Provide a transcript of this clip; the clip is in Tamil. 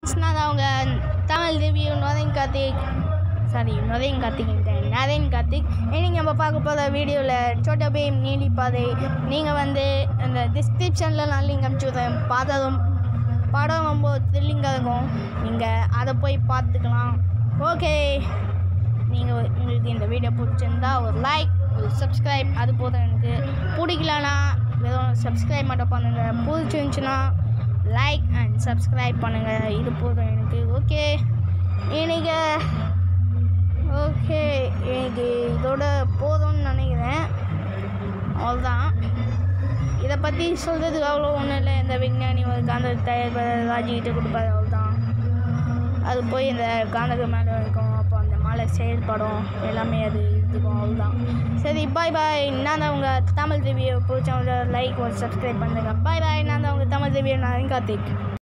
நான் தான் அவங்க தமிழ் ரிவ்யூ நொதைன் கார்த்திக் சாரி நொதைன் கார்த்திக்ன்ட்டேன் நதைன் கார்த்திக் இன்னைக்கு நம்ம பார்க்க போகிற வீடியோவில் சோட்டா பீம் நீலி பாதை நீங்கள் வந்து அந்த டிஸ்கிரிப்ஷனில் நான் லிங்க் அனுப்பிச்சுடுறேன் பார்த்ததும் படம் ரொம்ப த்ரில்லிங்காக இருக்கும் நீங்கள் அதை போய் பார்த்துக்கலாம் ஓகே நீங்கள் உங்களுக்கு இந்த வீடியோ பிடிச்சிருந்தா ஒரு லைக் ஒரு சப்ஸ்கிரைப் அது போதும் எனக்கு பிடிக்கலனா வெறும் சப்ஸ்கிரைப் மட்டும் பண்ணுங்கள் பிடிச்சிருந்துச்சுன்னா லைக் அண்ட் சப்ஸ்கிரைப் பண்ணுங்கள் இது போதும் எனக்கு ஓகே இன்னைக்கு ஓகே எனக்கு இதோட போதும்னு நினைக்கிறேன் அவ்வளோதான் இதை பற்றி சொல்கிறதுக்கு அவ்வளோ ஒன்றும் இல்லை இந்த விஞ்ஞானி ஒரு காந்த தயாரிப்பாளர் ராஜிக்கிட்ட கொடுப்பாரு அவ்வளோதான் அது போய் இந்த காந்தக மேலே இருக்கும் அப்போ அந்த மலை செயல்படும் எல்லாமே அது இருக்கும் அவ்வளோதான் சரி பாய் பாய் நான் தான் உங்கள் தமிழ் ரிவ்யூ பிடிச்சவங்க லைக் ஒரு சப்ஸ்கிரைப் பண்ணுங்க பாய் பாய் நான் தான் உங்கள் தமிழ் ரிவ்யூ நான் கார்த்திக்